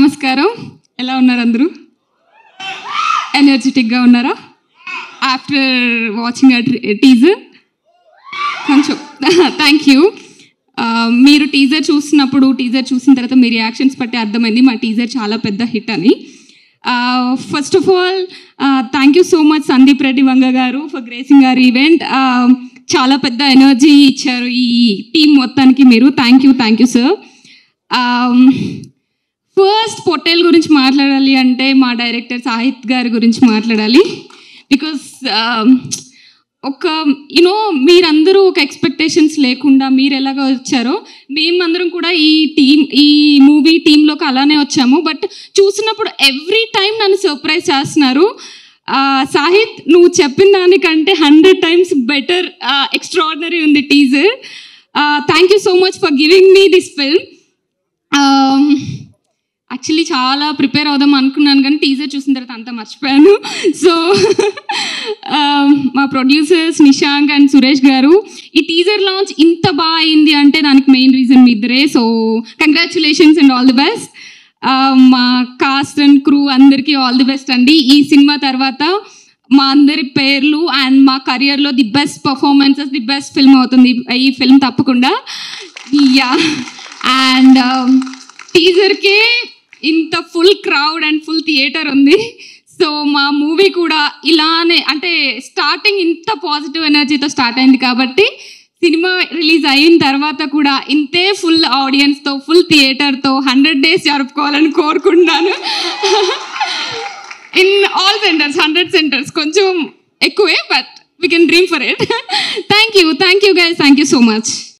నమస్కారం ఎలా ఉన్నారు అందరూ ఎనర్జెటిక్గా ఉన్నారా ఆఫ్టర్ వాచింగ్ అ టీజర్ కొంచెం థ్యాంక్ యూ మీరు టీజర్ చూసినప్పుడు టీజర్ చూసిన తర్వాత మీ రియాక్షన్స్ బట్టి అర్థమైంది మా టీజర్ చాలా పెద్ద హిట్ అని first of all thank you so much Sandeep Reddy Vanga garu for gracing గారు ఈవెంట్ చాలా పెద్ద ఎనర్జీ ఇచ్చారు ఈ టీం మొత్తానికి మీరు thank you thank you sir first Pottel గురించి మాట్లాడాలి అంటే మా డైరెక్టర్ సాహిత్ గారి గురించి మాట్లాడాలి బికాస్ ఒక యూనో మీరందరూ ఒక ఎక్స్పెక్టేషన్స్ లేకుండా మీరు ఎలాగ వచ్చారో మేమందరం కూడా ఈ టీం ఈ మూవీ టీంలోకి అలానే వచ్చాము బట్ చూసినప్పుడు ఎవ్రీ టైం నన్ను సర్ప్రైజ్ చేస్తున్నారు ఆ, సాహిత్ నువ్వు చెప్పిన దానికంటే హండ్రెడ్ టైమ్స్ బెటర్ ఎక్స్ట్రాడినరీ ఉంది teaser thank you so much for giving me this film actually చాలా ప్రిపేర్ అవుదాం అనుకున్నాను కానీ టీజర్ చూసిన తర్వాత అంతా మర్చిపోయాను సో మా ప్రొడ్యూసర్స్ నిశాంక్ అండ్ సురేష్ గారు ఈ టీజర్ లాంచ్ ఇంత బాగా అయింది అంటే దానికి మెయిన్ రీజన్ మీ ఇద్దరే so congratulations and all the best మా కాస్ట్ అండ్ క్రూ అందరికీ ఆల్ ది బెస్ట్ అండి ఈ సినిమా తర్వాత మా అందరి పేర్లు అండ్ మా కెరియర్లో the best performances the best film అవుతుంది ఈ ఫిల్మ్ తప్పకుండా యా అండ్ టీజర్కే ఇంత full crowd and full theatre ఉంది సో మా మూవీ కూడా ఇలానే అంటే స్టార్టింగ్ ఇంత పాజిటివ్ ఎనర్జీతో స్టార్ట్ అయింది కాబట్టి సినిమా రిలీజ్ అయిన తర్వాత కూడా ఇంతే ఫుల్ ఆడియన్స్తో ఫుల్ థియేటర్తో హండ్రెడ్ డేస్ జరుపుకోవాలని కోరుకుంటున్నాను in all centres hundred centres కొంచెం ఎక్కువే but we can dream for it thank you thank you guys thank you so much